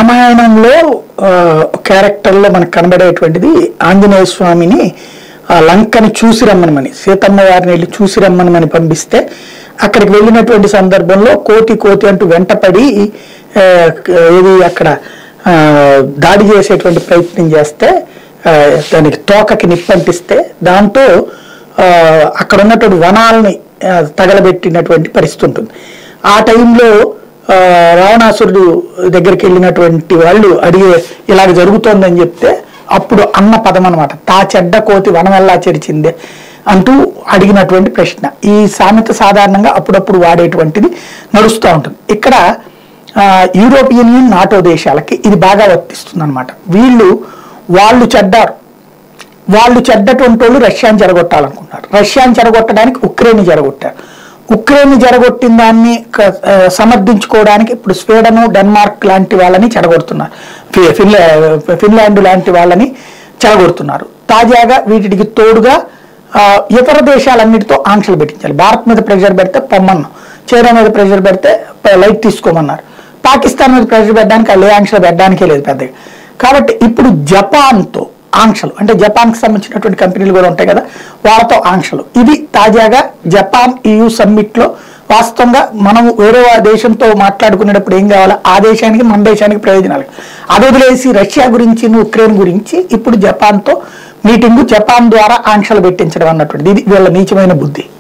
రామాయణంలో ఆ, క్యారెక్టర్లో మనకు కనబడేటువంటిది ఆంజనేయ స్వామిని ఆ లంకని చూసి రమ్మనమని సీతమ్మ వారిని వెళ్ళి చూసి రమ్మనమని పంపిస్తే అక్కడికి వెళ్ళినటువంటి సందర్భంలో కోతి కోతి అంటూ వెంటపడి ఆ, ఏది అక్కడ ఆ, దాడి చేసేటువంటి ప్రయత్నం చేస్తే ఆ, దానికి తోకకి నిప్పంటిస్తే దాంతో ఆ, అక్కడ ఉన్నటువంటి వనాలని ఆ, తగలబెట్టినటువంటి పరిస్థితి ఉంటుంది ఆ టైంలో ఆ, రావణాసురుడు దగ్గరికి వెళ్ళినటువంటి వాళ్ళు అడిగే ఇలాగ జరుగుతోందని చెప్తే అప్పుడు అన్న పదం అనమాట తా చెడ్డ కోతి వనమెల్లా చెరిచిందే అంటూ అడిగినటువంటి ప్రశ్న ఈ సామెత సాధారణంగా అప్పుడప్పుడు వాడేటువంటిది నడుస్తూ ఉంటుంది ఇక్కడ ఆ, యూరోపియన్ యూనియన్ నాటో దేశాలకి ఇది బాగా వర్తిస్తుంది అనమాట వీళ్ళు వాళ్ళు చెడ్డారు వాళ్ళు చెడ్డటువంటి వాళ్ళు రష్యాని జరగొట్టాలనుకున్నారు రష్యాని జరగొట్టడానికి ఉక్రెయిన్ జరగొట్టారు ఉక్రెయిన్ జరగొట్టిన దాన్ని క- ఆ, సమర్థించుకోవడానికి ఇప్పుడు స్వీడన్ డెన్మార్క్ లాంటి వాళ్ళని చెడగొడుతున్నారు ఫి- ఫిన్లా ఫిన్లాండ్ లాంటి వాళ్ళని చెడగొడుతున్నారు తాజాగా వీటికి తోడుగా ఆ, ఇతర దేశాలన్నిటితో ఆంక్షలు పెట్టించాలి భారత్ మీద ప్రెషర్ పెడితే పొమ్మన్నాం చైనా మీద ప్రెషర్ పెడితే ప- లైట్ తీసుకోమన్నారు పాకిస్తాన్ మీద ప్రెషర్ పెట్టడానికి వాళ్ళు ఏ ఆంక్షలు పెట్టడానికే లేదు పెద్దగా కాబట్టి ఇప్పుడు జపాన్తో ఆంక్షలు అంటే జపాన్కి సంబంధించినటువంటి కంపెనీలు కూడా ఉంటాయి కదా వాళ్ళతో ఆంక్షలు ఇది తాజాగా జపాన్ EU సమ్మిట్ లో వాస్తవంగా మనం వేరే వా- దేశంతో మాట్లాడుకునేటప్పుడు ఏం కావాలి ఆ దేశానికి మన దేశానికి ప్రయోజనాలు అది వదిలేసి రష్యా గురించి ఉక్రెయిన్ గురించి ఇప్పుడు జపాన్తో మీటింగు జపాన్ ద్వారా ఆంక్షలు పెట్టించడం అన్నటువంటిది ఇది వీళ్ళ నీచమైన బుద్ధి